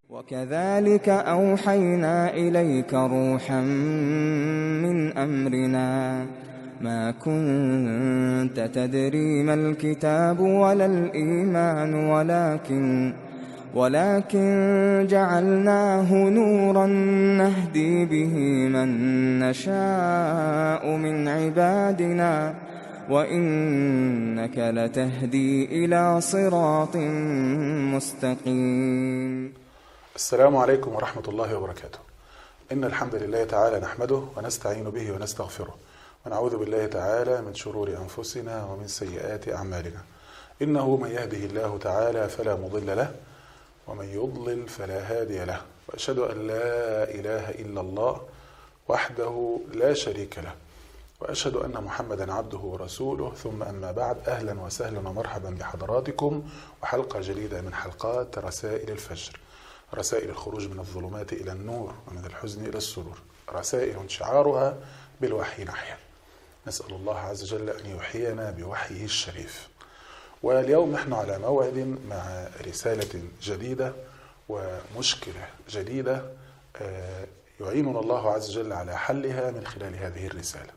وكذلك أوحينا إليك روحا من أمرنا ما كنت تدري ما الكتاب ولا الإيمان ولكن ولكن جعلناه نورا نهدي به من نشاء من عبادنا وإنك لتهدي إلى صراط مستقيم السلام عليكم ورحمة الله وبركاته إن الحمد لله تعالى نحمده ونستعين به ونستغفره ونعوذ بالله تعالى من شرور أنفسنا ومن سيئات أعمالنا إنه من يهده الله تعالى فلا مضل له ومن يضلل فلا هادي له وأشهد أن لا إله إلا الله وحده لا شريك له وأشهد أن محمدا عبده ورسوله ثم أما بعد أهلا وسهلا ومرحبا بحضراتكم وحلقة جديدة من حلقات رسائل الفجر رسائل الخروج من الظلمات إلى النور ومن الحزن إلى السرور رسائل شعارها بالوحي نحيا نسأل الله عز وجل أن يحيينا بوحيه الشريف واليوم نحن على موعد مع رسالة جديدة ومشكلة جديدة يعيننا الله عز وجل على حلها من خلال هذه الرسالة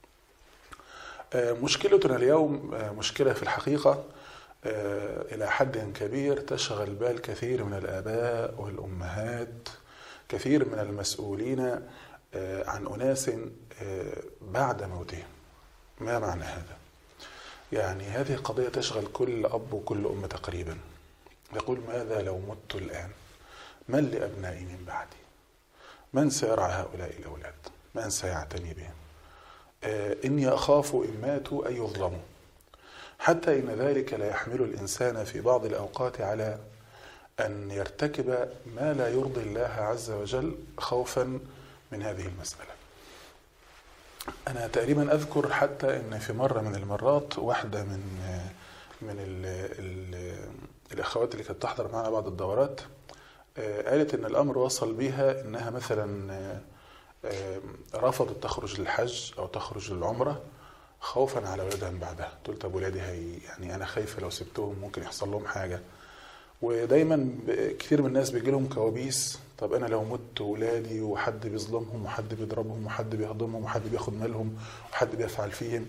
مشكلتنا اليوم مشكلة في الحقيقة إلى حد كبير تشغل بال كثير من الآباء والأمهات كثير من المسؤولين عن أناس بعد موتهم ما معنى هذا؟ يعني هذه قضية تشغل كل أب وكل أم تقريبا يقول ماذا لو مت الآن من لأبنائي من بعدي من سيرعى هؤلاء الأولاد من سيعتني بهم آه إني أخاف إن ماتوا أن يظلموا حتى إن ذلك لا يحمل الإنسان في بعض الأوقات على أن يرتكب ما لا يرضي الله عز وجل خوفا من هذه المسألة أنا تقريبا أذكر حتى أن في مرة من المرات واحدة من من ال ال الأخوات اللي كانت تحضر معنا بعض الدورات قالت أن الأمر وصل بها أنها مثلا رفضت تخرج للحج أو تخرج للعمرة خوفا على ولادها من بعدها قلت طب ولادي هي يعني أنا خايفة لو سبتهم ممكن يحصل لهم حاجة ودايما كتير من الناس بيجي لهم كوابيس طب انا لو مت ولادي وحد بيظلمهم وحد بيضربهم وحد بيهضمهم وحد بياخد مالهم وحد بيفعل فيهم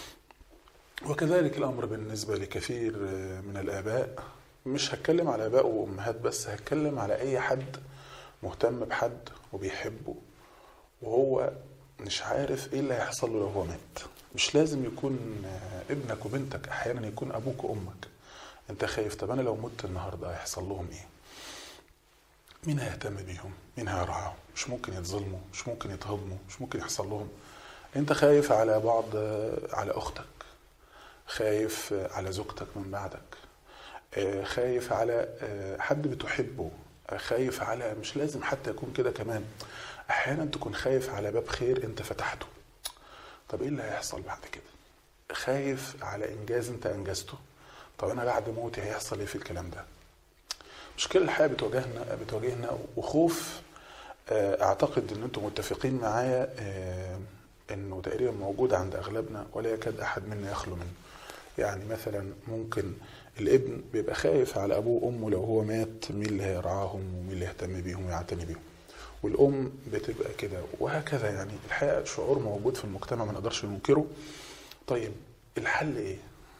وكذلك الامر بالنسبه لكثير من الاباء مش هتكلم على اباء وامهات بس هتكلم على اي حد مهتم بحد وبيحبه وهو مش عارف ايه اللي هيحصل له لو هو مات مش لازم يكون ابنك وبنتك احيانا يكون ابوك وامك انت خايف طب انا لو مت النهارده هيحصل لهم ايه مين هيهتم بيهم مين هيرعاهم مش ممكن يتظلموا مش ممكن يتهضموا مش ممكن يحصل لهم انت خايف على بعض على اختك خايف على زوجتك من بعدك خايف على حد بتحبه خايف على مش لازم حتى يكون كده كمان احيانا تكون خايف على باب خير انت فتحته طب ايه اللي هيحصل بعد كده خايف على انجاز انت انجزته طب انا بعد موتي هيحصل ايه في الكلام ده مشكلة الحياة بتواجهنا بتواجهنا وخوف اعتقد ان انتم متفقين معايا انه تقريبا موجود عند اغلبنا ولا يكاد احد منا يخلو منه يعني مثلا ممكن الابن بيبقى خايف على ابوه وامه لو هو مات مين اللي هيرعاهم ومين اللي يهتم بيهم ويعتني بيهم والام بتبقى كده وهكذا يعني الحقيقه شعور موجود في المجتمع ما نقدرش ننكره طيب الحل ايه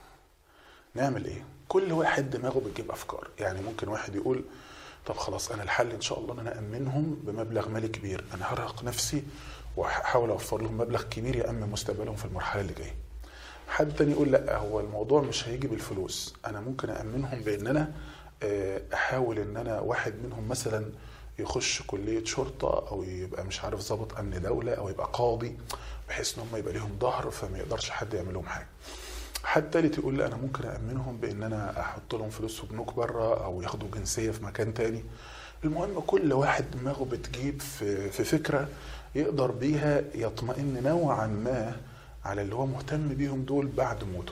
نعمل ايه كل واحد دماغه بتجيب افكار يعني ممكن واحد يقول طب خلاص انا الحل ان شاء الله ان انا امنهم بمبلغ مالي كبير انا هرهق نفسي واحاول اوفر لهم مبلغ كبير يامن مستقبلهم في المرحله اللي جايه حد تاني يقول لا هو الموضوع مش هيجي بالفلوس انا ممكن امنهم بان انا احاول ان انا واحد منهم مثلا يخش كليه شرطه او يبقى مش عارف ضابط امن دوله او يبقى قاضي بحيث ان هم يبقى ليهم ظهر فما يقدرش حد يعمل لهم حاجه حد تالت يقول لا انا ممكن امنهم بان انا احط لهم فلوس في بنوك بره او ياخدوا جنسيه في مكان تاني المهم كل واحد دماغه بتجيب في, في فكره يقدر بيها يطمئن نوعا ما على اللي هو مهتم بيهم دول بعد موته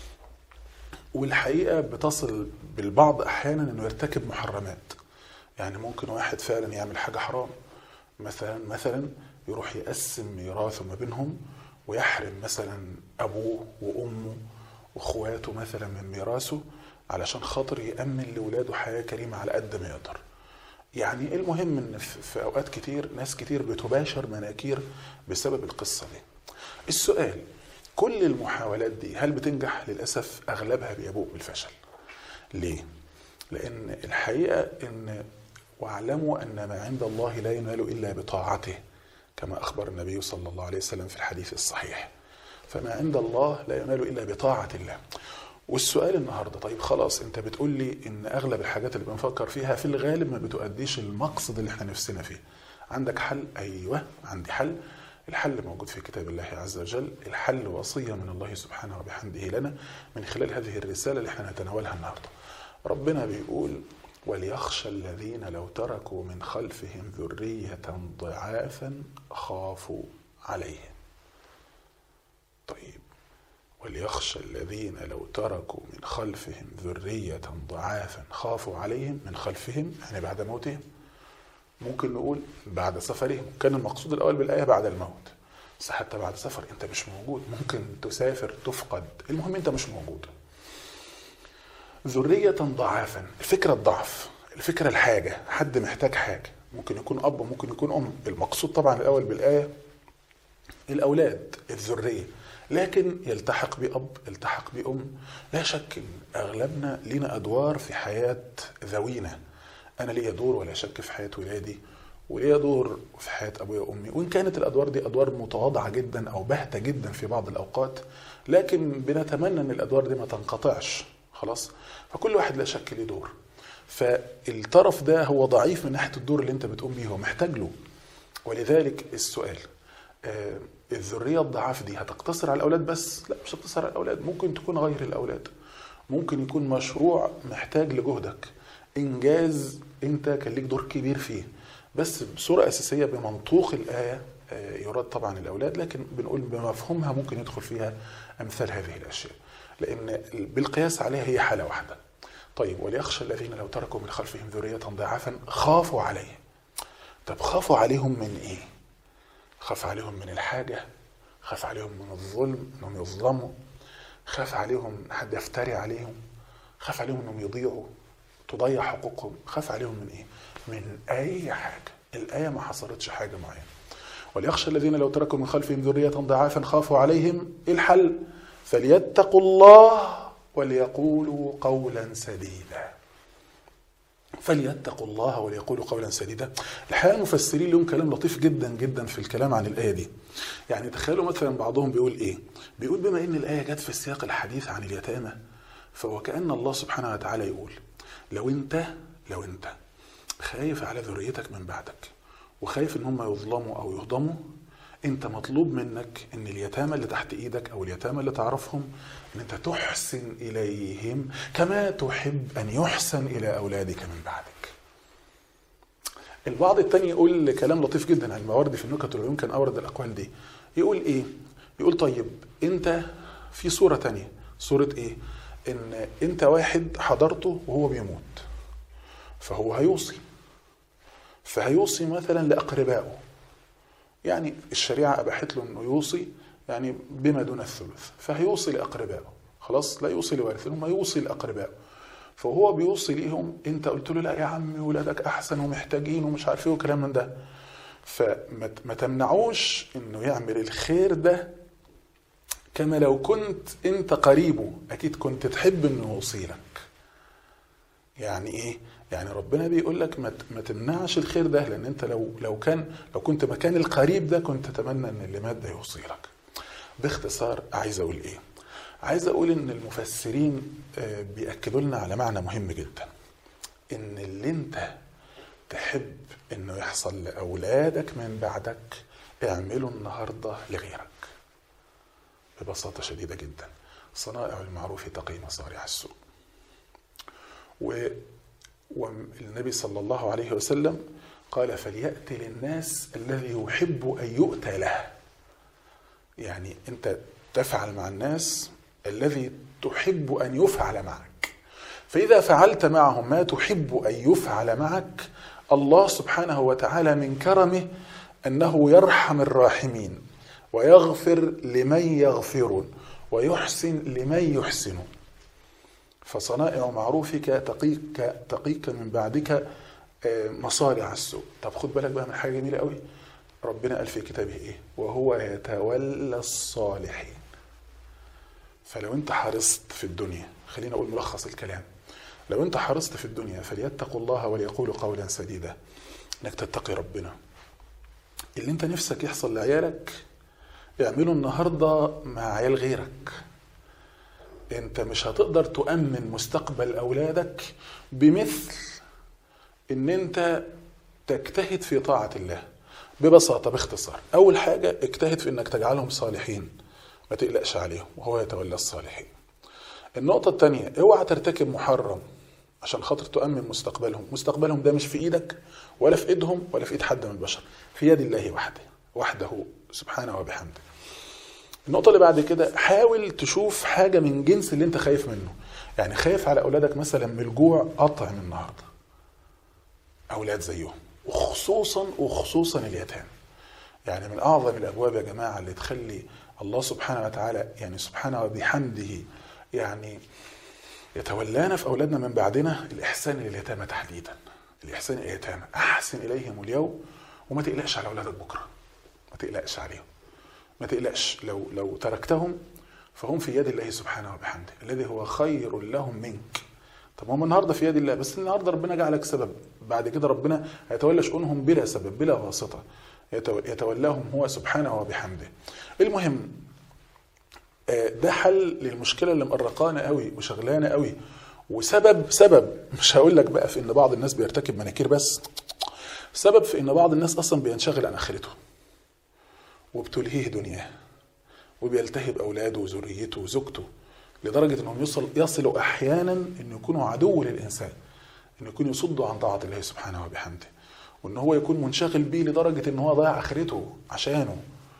والحقيقه بتصل بالبعض احيانا انه يرتكب محرمات يعني ممكن واحد فعلا يعمل حاجه حرام مثلا مثلا يروح يقسم ميراثه ما بينهم ويحرم مثلا ابوه وامه واخواته مثلا من ميراثه علشان خاطر يامن لاولاده حياه كريمه على قد ما يقدر يعني المهم ان في في اوقات كتير ناس كتير بتباشر مناكير بسبب القصه دي السؤال كل المحاولات دي هل بتنجح للاسف اغلبها بيبوء بالفشل ليه لان الحقيقه ان واعلموا ان ما عند الله لا ينال الا بطاعته كما اخبر النبي صلى الله عليه وسلم في الحديث الصحيح فما عند الله لا ينال الا بطاعه الله والسؤال النهارده طيب خلاص انت بتقول لي ان اغلب الحاجات اللي بنفكر فيها في الغالب ما بتؤديش المقصد اللي احنا نفسنا فيه عندك حل ايوه عندي حل الحل موجود في كتاب الله عز وجل الحل وصيه من الله سبحانه وبحمده لنا من خلال هذه الرساله اللي احنا نتناولها النهارده ربنا بيقول وليخشى الذين لو تركوا من خلفهم ذريه ضعافا خافوا عليهم طيب وليخشى الذين لو تركوا من خلفهم ذرية ضعافا خافوا عليهم من خلفهم يعني بعد موتهم ممكن نقول بعد سفرهم كان المقصود الأول بالآية بعد الموت بس حتى بعد سفر أنت مش موجود ممكن تسافر تفقد المهم أنت مش موجود ذرية ضعافا الفكرة الضعف الفكرة الحاجة حد محتاج حاجة ممكن يكون أب ممكن يكون أم المقصود طبعا الأول بالآية الأولاد الذرية لكن يلتحق بأب يلتحق بأم لا شك إن أغلبنا لنا أدوار في حياة ذوينا أنا ليا دور ولا شك في حياة ولادي وليا دور في حياة أبويا وأمي وإن كانت الأدوار دي أدوار متواضعة جدا أو باهتة جدا في بعض الأوقات لكن بنتمنى أن الأدوار دي ما تنقطعش خلاص فكل واحد لا شك ليه دور فالطرف ده هو ضعيف من ناحية الدور اللي أنت بتقوم بيه هو محتاج له ولذلك السؤال آه الذريه الضعاف دي هتقتصر على الاولاد بس لا مش هتقتصر على الاولاد ممكن تكون غير الاولاد ممكن يكون مشروع محتاج لجهدك انجاز انت كان ليك دور كبير فيه بس بصوره اساسيه بمنطوق الايه يراد طبعا الاولاد لكن بنقول بمفهومها ممكن يدخل فيها امثال هذه الاشياء لان بالقياس عليها هي حاله واحده طيب وليخشى الذين لو تركوا من خلفهم ذريه ضعافا خافوا عليهم طب خافوا عليهم من ايه خاف عليهم من الحاجة خاف عليهم من الظلم انهم يظلموا خاف عليهم حد يفتري عليهم خاف عليهم انهم يضيعوا تضيع حقوقهم خاف عليهم من ايه من اي حاجة الآية ما حصرتش حاجة معينة وليخشى الذين لو تركوا من خلفهم ذرية ضعافا خافوا عليهم إيه الحل فليتقوا الله وليقولوا قولا سديدا فليتقوا الله وليقولوا قولا سديدا الحقيقه المفسرين لهم كلام لطيف جدا جدا في الكلام عن الايه دي يعني تخيلوا مثلا بعضهم بيقول ايه بيقول بما ان الايه جت في السياق الحديث عن اليتامى فهو كان الله سبحانه وتعالى يقول لو انت لو انت خايف على ذريتك من بعدك وخايف ان هم يظلموا او يهضموا انت مطلوب منك ان اليتامى اللي تحت ايدك او اليتامى اللي تعرفهم ان انت تحسن اليهم كما تحب ان يحسن الى اولادك من بعدك البعض التاني يقول كلام لطيف جدا عن المواردي في النكت والعيون كان اورد الاقوال دي يقول ايه يقول طيب انت في صورة تانية صورة ايه ان انت واحد حضرته وهو بيموت فهو هيوصي فهيوصي مثلا لاقربائه يعني الشريعة أباحت له أنه يوصي يعني بما دون الثلث فهيوصي لأقربائه خلاص لا يوصي لوارثهم يوصي لأقربائه فهو بيوصي ليهم انت قلت له لا يا عمي ولادك احسن ومحتاجين ومش عارف ايه وكلام من ده فما تمنعوش انه يعمل الخير ده كما لو كنت انت قريبه اكيد كنت تحب انه يوصي لك يعني ايه يعني ربنا بيقول لك ما تمنعش الخير ده لان انت لو لو كان لو كنت مكان القريب ده كنت تتمنى ان اللي مات ده يوصي لك باختصار عايز اقول ايه عايز اقول ان المفسرين بياكدوا لنا على معنى مهم جدا ان اللي انت تحب انه يحصل لاولادك من بعدك اعمله النهارده لغيرك ببساطه شديده جدا صنائع المعروف تقي مصارع السوء و والنبي صلى الله عليه وسلم قال فليأتي للناس الذي يحب أن يؤتى له يعني أنت تفعل مع الناس الذي تحب أن يفعل معك فإذا فعلت معهم ما تحب أن يفعل معك الله سبحانه وتعالى من كرمه أنه يرحم الراحمين ويغفر لمن يغفرون ويحسن لمن يحسنون فصنائع معروفك تقيك تقيك من بعدك آه، مصارع على السوق طب خد بالك بقى من حاجه جميله قوي ربنا قال في كتابه ايه وهو يتولى الصالحين فلو انت حرصت في الدنيا خلينا اقول ملخص الكلام لو انت حرصت في الدنيا فليتقوا الله وليقولوا قولا سديدا انك تتقي ربنا اللي انت نفسك يحصل لعيالك اعمله النهارده مع عيال غيرك انت مش هتقدر تؤمن مستقبل اولادك بمثل ان انت تجتهد في طاعه الله ببساطه باختصار اول حاجه اجتهد في انك تجعلهم صالحين ما تقلقش عليهم وهو يتولى الصالحين النقطة الثانية اوعى ترتكب محرم عشان خاطر تؤمن مستقبلهم مستقبلهم ده مش في ايدك ولا في ايدهم ولا في ايد حد من البشر في يد الله وحده وحده سبحانه وبحمده النقطة اللي بعد كده حاول تشوف حاجة من جنس اللي انت خايف منه يعني خايف على اولادك مثلا من الجوع اطعم النهارده اولاد زيهم وخصوصا وخصوصا اليتامى يعني من اعظم الابواب يا جماعه اللي تخلي الله سبحانه وتعالى يعني سبحانه وبحمده يعني يتولانا في اولادنا من بعدنا الاحسان لليتامى تحديدا الاحسان لليتامى احسن اليهم اليوم وما تقلقش على اولادك بكره ما تقلقش عليهم ما تقلقش لو لو تركتهم فهم في يد الله سبحانه وبحمده الذي هو خير لهم منك طب هم النهارده في يد الله بس النهارده ربنا جعلك سبب بعد كده ربنا هيتولى شؤونهم بلا سبب بلا واسطه يتو- يتولاهم هو سبحانه وبحمده المهم آه، ده حل للمشكله اللي مقرقانا قوي وشغلانه قوي وسبب سبب مش هقول لك بقى في ان بعض الناس بيرتكب مناكير بس سبب في ان بعض الناس اصلا بينشغل عن اخرته وبتلهيه دنياه وبيلتهب اولاده وذريته وزوجته لدرجه انهم يصل يصلوا احيانا ان يكونوا عدو للانسان ان يكونوا يصدوا عن طاعه الله سبحانه وبحمده وان هو يكون منشغل بيه لدرجه ان هو ضيع اخرته عشانه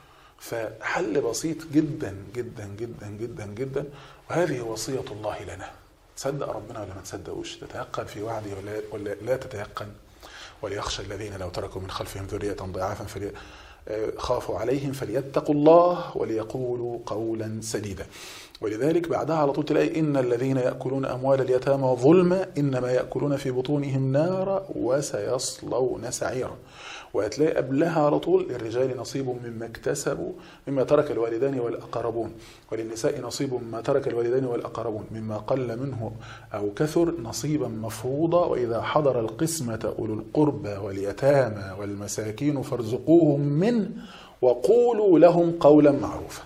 فحل بسيط جدا جدا جدا جدا جدا وهذه وصيه الله لنا تصدق ربنا ولا ما تصدقوش تتيقن في وعدي ولا ولا لا تتيقن وليخشى الذين لو تركوا من خلفهم ذرية ضعافا فلي آه، خافوا عليهم فليتقوا الله وليقولوا قولا سديدا ولذلك بعدها على طول تلاقي إن الذين يأكلون أموال اليتامى ظلما إنما يأكلون في بطونهم نارا وسيصلون سعيرا وهتلاقي قبلها على طول للرجال نصيب مما اكتسبوا مما ترك الوالدان والأقربون وللنساء نصيب مما ترك الوالدان والأقربون مما قل منه أو كثر نصيبا مفروضا وإذا حضر القسمة أولو القربى واليتامى والمساكين فارزقوهم منه وقولوا لهم قولا معروفا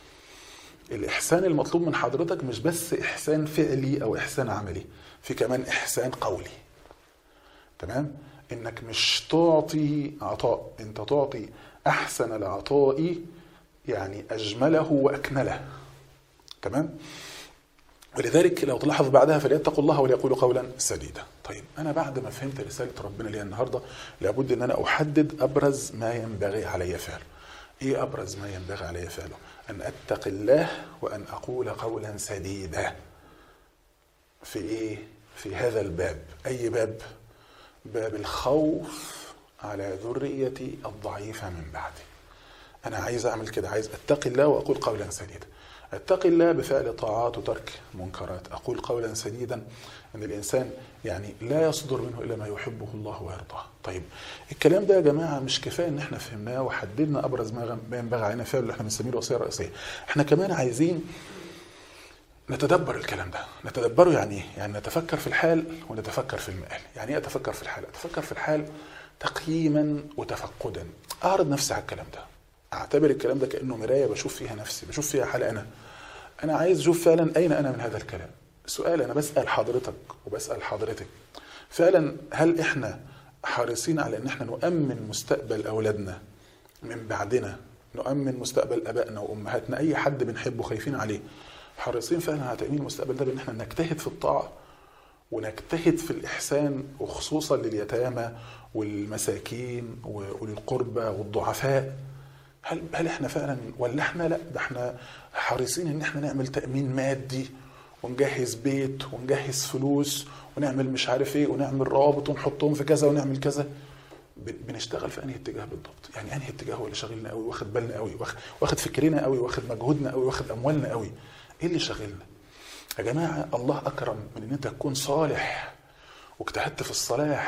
الإحسان المطلوب من حضرتك مش بس إحسان فعلي أو إحسان عملي في كمان إحسان قولي تمام انك مش تعطي عطاء انت تعطي احسن العطاء يعني اجمله واكمله تمام ولذلك لو تلاحظ بعدها فليتقوا الله وليقولوا قولا سديدا طيب انا بعد ما فهمت رساله ربنا لي النهارده لابد ان انا احدد ابرز ما ينبغي علي فعله ايه ابرز ما ينبغي علي فعله ان اتقي الله وان اقول قولا سديدا في ايه في هذا الباب اي باب باب الخوف على ذريتي الضعيفة من بعدي أنا عايز أعمل كده عايز أتقي الله وأقول قولا سديدا أتقي الله بفعل طاعات وترك منكرات أقول قولا سديدا أن الإنسان يعني لا يصدر منه إلا ما يحبه الله ويرضاه طيب الكلام ده يا جماعة مش كفاية إن إحنا فهمناه وحددنا أبرز ما ما ينبغي علينا فعله اللي إحنا بنسميه الوصية الرئيسية إحنا كمان عايزين نتدبر الكلام ده نتدبره يعني ايه يعني نتفكر في الحال ونتفكر في المآل يعني ايه اتفكر في الحال اتفكر في الحال تقييما وتفقدا اعرض نفسي على الكلام ده اعتبر الكلام ده كانه مرايه بشوف فيها نفسي بشوف فيها حال انا انا عايز اشوف فعلا اين انا من هذا الكلام سؤال انا بسال حضرتك وبسال حضرتك فعلا هل احنا حريصين على ان احنا نؤمن مستقبل اولادنا من بعدنا نؤمن مستقبل ابائنا وامهاتنا اي حد بنحبه خايفين عليه حريصين فعلا على تامين المستقبل ده بان احنا نجتهد في الطاعه ونجتهد في الاحسان وخصوصا لليتامى والمساكين واولي القربى والضعفاء هل هل احنا فعلا ولا احنا لا ده احنا حريصين ان احنا نعمل تامين مادي ونجهز بيت ونجهز فلوس ونعمل مش عارف ايه ونعمل روابط ونحطهم في كذا ونعمل كذا بن- بنشتغل في انهي اتجاه بالضبط يعني انهي اتجاه هو اللي شاغلنا قوي واخد بالنا قوي واخد, واخد فكرنا قوي واخد مجهودنا قوي واخد اموالنا قوي ايه اللي شاغلنا يا جماعه الله اكرم من ان انت تكون صالح واجتهدت في الصلاح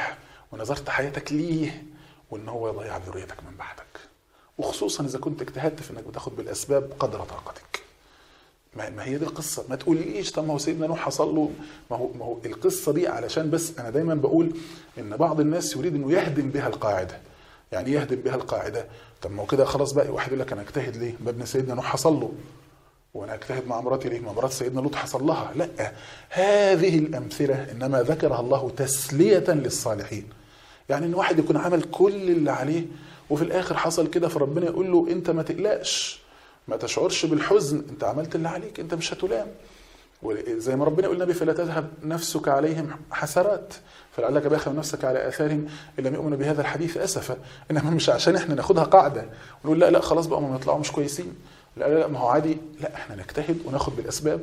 ونظرت حياتك ليه وان هو يضيع ذريتك من بعدك وخصوصا اذا كنت اجتهدت في انك بتاخد بالاسباب قدر طاقتك ما ما هي دي القصه ما تقوليش طب ما هو سيدنا نوح حصل له ما هو ما هو القصه دي علشان بس انا دايما بقول ان بعض الناس يريد انه يهدم بها القاعده يعني إيه يهدم بها القاعده طب ما هو كده خلاص بقى واحد يقول لك انا اجتهد ليه ما ابن سيدنا نوح حصل له وانا اجتهد مع مراتي ليه؟ ما مرات سيدنا لوط حصل لها، لا هذه الامثله انما ذكرها الله تسليه للصالحين. يعني ان واحد يكون عمل كل اللي عليه وفي الاخر حصل كده فربنا يقول له انت ما تقلقش ما تشعرش بالحزن انت عملت اللي عليك انت مش هتلام. زي ما ربنا يقول النبي فلا تذهب نفسك عليهم حسرات فلعلك باخر نفسك على اثارهم ان لم يؤمنوا بهذا الحديث اسفا انما مش عشان احنا ناخدها قاعده ونقول لا لا خلاص بقى ما يطلعوا مش كويسين لا لا لا ما هو عادي لا احنا نجتهد وناخد بالاسباب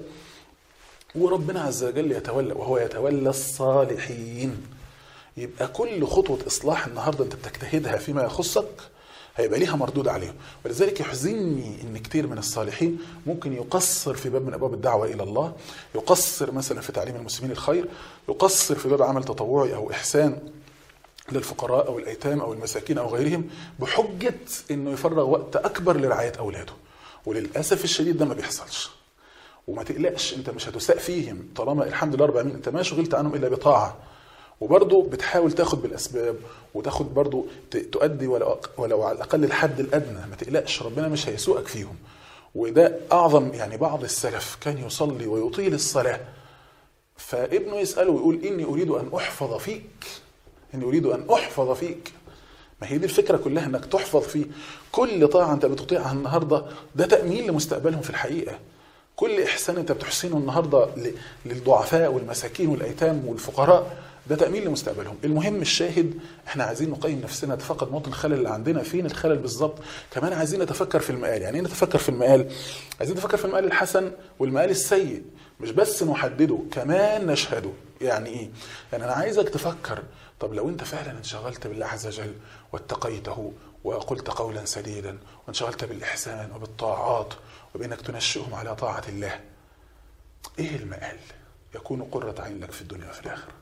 وربنا عز وجل يتولى وهو يتولى الصالحين يبقى كل خطوة إصلاح النهاردة أنت بتجتهدها فيما يخصك هيبقى ليها مردود عليهم ولذلك يحزنني ان كتير من الصالحين ممكن يقصر في باب من ابواب الدعوه الى الله يقصر مثلا في تعليم المسلمين الخير يقصر في باب عمل تطوعي او احسان للفقراء او الايتام او المساكين او غيرهم بحجه انه يفرغ وقت اكبر لرعايه اولاده وللاسف الشديد ده ما بيحصلش وما تقلقش انت مش هتساء فيهم طالما الحمد لله رب العالمين انت ما شغلت عنهم الا بطاعه وبرضه بتحاول تاخد بالاسباب وتاخد برضه تؤدي ولو, ولو على الاقل الحد الادنى ما تقلقش ربنا مش هيسوءك فيهم وده اعظم يعني بعض السلف كان يصلي ويطيل الصلاه فابنه يساله ويقول اني اريد ان احفظ فيك اني اريد ان احفظ فيك ما هي دي الفكره كلها انك تحفظ فيه كل طاعه انت بتطيعها النهارده ده تامين لمستقبلهم في الحقيقه كل احسان انت بتحسنه النهارده للضعفاء والمساكين والايتام والفقراء ده تامين لمستقبلهم المهم الشاهد احنا عايزين نقيم نفسنا نتفقد موطن الخلل اللي عندنا فين الخلل بالظبط كمان عايزين نتفكر في المقال يعني ايه نتفكر في المقال عايزين نتفكر في المقال الحسن والمقال السيء مش بس نحدده كمان نشهده يعني ايه يعني انا عايزك تفكر طب لو انت فعلا انشغلت بالله عز وجل واتقيته وقلت قولا سديدا وانشغلت بالاحسان وبالطاعات وبانك تنشئهم على طاعه الله ايه المقال يكون قرة عين لك في الدنيا وفي الاخره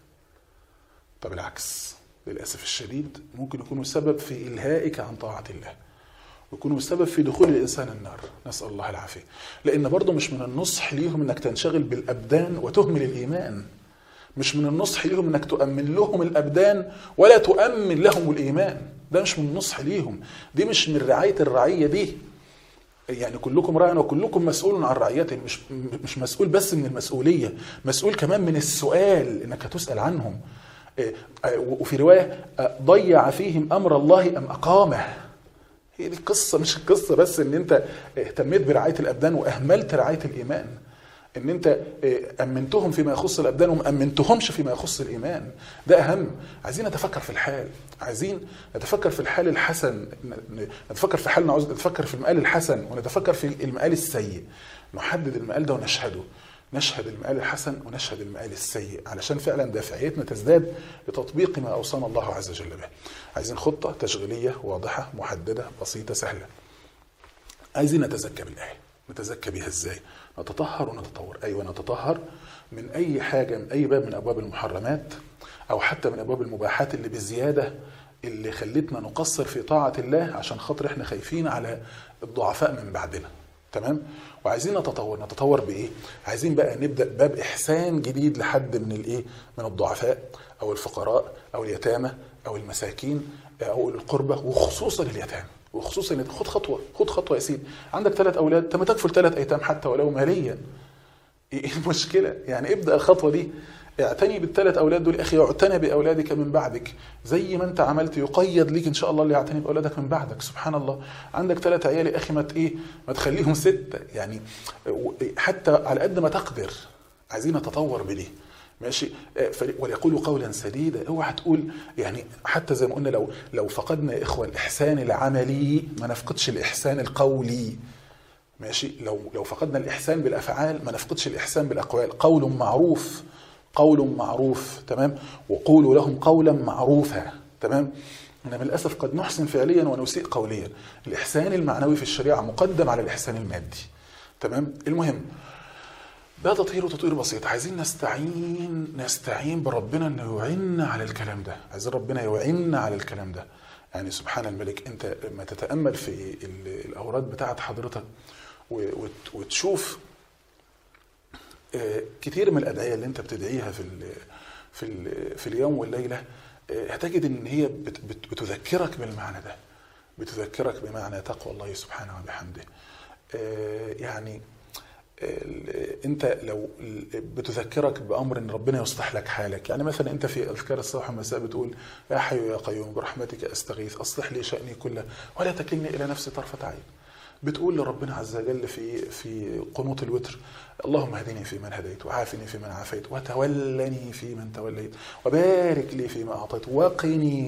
طب العكس للاسف الشديد ممكن يكونوا سبب في الهائك عن طاعه الله ويكونوا سبب في دخول الانسان النار نسال الله العافيه لان برضه مش من النصح ليهم انك تنشغل بالابدان وتهمل الايمان مش من النصح ليهم انك تؤمن لهم الابدان ولا تؤمن لهم الايمان ده مش من النصح ليهم دي مش من رعايه الرعيه دي يعني كلكم راع وكلكم مسؤول عن رعيته مش مش مسؤول بس من المسؤوليه مسؤول كمان من السؤال انك هتسال عنهم وفي روايه ضيع فيهم امر الله ام اقامه هي دي القصه مش القصه بس ان انت اهتميت برعايه الابدان واهملت رعايه الايمان ان انت امنتهم فيما يخص الابدان وما امنتهمش فيما يخص الايمان ده اهم عايزين نتفكر في الحال عايزين نتفكر في الحال الحسن نتفكر في حالنا عاوز نتفكر في المقال الحسن ونتفكر في المقال السيء نحدد المقال ده ونشهده نشهد المقال الحسن ونشهد المقال السيء علشان فعلا دافعيتنا تزداد لتطبيق ما اوصانا الله عز وجل به عايزين خطه تشغيليه واضحه محدده بسيطه سهله عايزين نتزكى بالايه نتزكى بيها ازاي نتطهر ونتطور ايوه نتطهر من اي حاجه من اي باب من ابواب المحرمات او حتى من ابواب المباحات اللي بزياده اللي خلتنا نقصر في طاعه الله عشان خاطر احنا خايفين على الضعفاء من بعدنا تمام وعايزين نتطور نتطور بايه عايزين بقى نبدا باب احسان جديد لحد من الايه من الضعفاء او الفقراء او اليتامى او المساكين او القربى وخصوصا اليتامى وخصوصا خد خطوه خد خطوه يا سيدي عندك ثلاث اولاد طب ما تكفل ثلاث ايتام حتى ولو ماليا ايه المشكله يعني ابدا الخطوه دي اعتني بالثلاث اولاد دول اخي اعتنى باولادك من بعدك زي ما انت عملت يقيد ليك ان شاء الله اللي يعتني باولادك من بعدك سبحان الله عندك ثلاث عيال يا اخي ما ايه ما تخليهم سته يعني حتى على قد ما تقدر عايزين نتطور بدي ماشي وليقولوا قولا سديدا اوعى تقول يعني حتى زي ما قلنا لو لو فقدنا يا اخوه الاحسان العملي ما نفقدش الاحسان القولي ماشي لو لو فقدنا الاحسان بالافعال ما نفقدش الاحسان بالاقوال قول معروف قول معروف تمام وقولوا لهم قولا معروفا تمام انما للاسف قد نحسن فعليا ونسيء قوليا الاحسان المعنوي في الشريعه مقدم على الاحسان المادي تمام المهم ده تطهير وتطوير بسيط عايزين نستعين نستعين بربنا انه يعيننا على الكلام ده عايزين ربنا يعيننا على الكلام ده يعني سبحان الملك انت لما تتامل في ال- الاوراد بتاعت حضرتك و- وت- وتشوف آه، كتير من الادعيه اللي انت بتدعيها في ال في ال في اليوم والليله آه، هتجد ان هي بت- بت- بتذكرك بالمعنى ده بتذكرك بمعنى تقوى الله سبحانه وبحمده آه، يعني ال- انت لو ال- بتذكرك بامر ان ربنا يصلح لك حالك يعني مثلا انت في اذكار الصباح والمساء بتقول يا حي يا قيوم برحمتك استغيث اصلح لي شاني كله ولا تكلني الى نفسي طرفه عين بتقول لربنا عز وجل في في قنوت الوتر اللهم اهدني فيمن هديت وعافني فيمن عافيت وتولني فيمن توليت وبارك لي فيما اعطيت وقني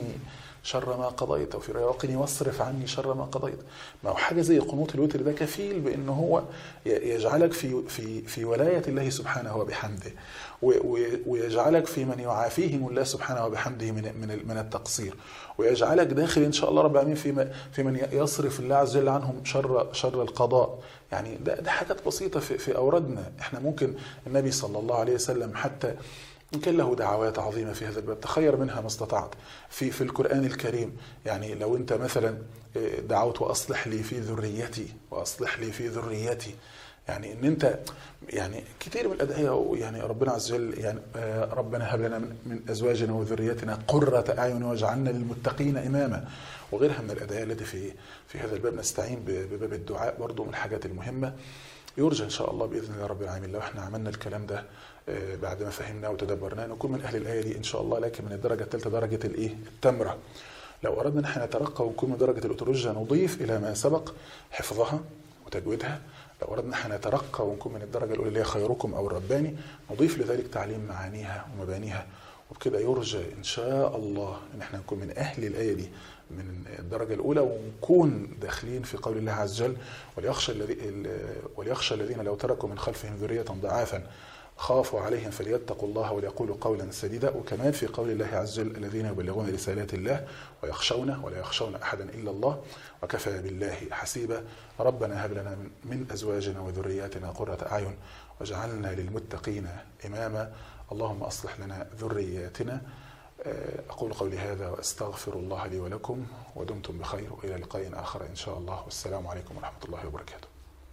شر ما قضيت وفي رواية وقني واصرف عني شر ما قضيت ما هو حاجه زي قنوت الوتر ده كفيل بان هو ي- يجعلك في في في ولايه الله سبحانه وبحمده و- و- ويجعلك في من يعافيهم الله سبحانه وبحمده من من من التقصير ويجعلك داخل ان شاء الله رب العالمين في في من يصرف الله عز وجل عنهم شر شر القضاء يعني ده ده حاجات بسيطه في في اوردنا احنا ممكن النبي صلى الله عليه وسلم حتى إن كان له دعوات عظيمة في هذا الباب تخير منها ما استطعت في في القرآن الكريم يعني لو أنت مثلا دعوت وأصلح لي في ذريتي وأصلح لي في ذريتي يعني ان انت يعني كتير من الادعيه يعني ربنا عز وجل يعني آه، ربنا هب لنا من- من ازواجنا وذريتنا قره اعين واجعلنا للمتقين اماما وغيرها من الادعيه التي في في هذا الباب نستعين ب- بباب الدعاء برضو من الحاجات المهمه يرجى ان شاء الله باذن الله رب العالمين لو احنا عملنا الكلام ده آه، بعد ما فهمناه وتدبرناه نكون من اهل الايه دي ان شاء الله لكن من الدرجه الثالثه درجه الايه التمره لو اردنا ان احنا نترقى ونكون من درجه الاوتولوجيا نضيف الى ما سبق حفظها وتجويدها لو اردنا ان احنا نترقى ونكون من الدرجه الاولى اللي هي خيركم او الرباني نضيف لذلك تعليم معانيها ومبانيها وبكده يرجى ان شاء الله ان احنا نكون من اهل الايه دي من الدرجه الاولى ونكون داخلين في قول الله عز وجل وليخشى الذي وليخشى الذين لو تركوا من خلفهم ذريه ضعافا خافوا عليهم فليتقوا الله وليقولوا قولا سديدا وكمان في قول الله عز وجل الذين يبلغون رسالات الله ويخشونه ولا يخشون احدا الا الله وكفى بالله حسيبا ربنا هب لنا من- من ازواجنا وذرياتنا قرة اعين واجعلنا للمتقين اماما اللهم اصلح لنا ذرياتنا آه، اقول قولي هذا واستغفر الله لي ولكم ودمتم بخير والى لقاء اخر ان شاء الله والسلام عليكم ورحمه الله وبركاته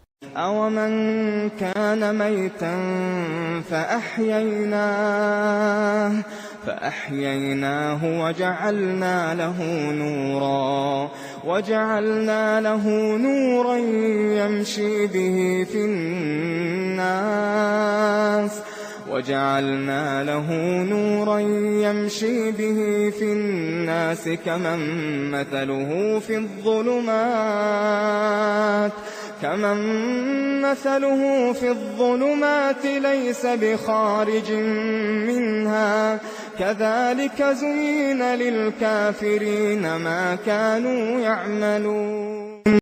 أومن كان ميتا فأحييناه فأحييناه وجعلنا له نورا وجعلنا له نورا يمشي به في الناس وجعلنا له نورا يمشي به في الناس كمن مثله في الظلمات كمن مثله في الظلمات ليس بخارج منها كذلك زين للكافرين ما كانوا يعملون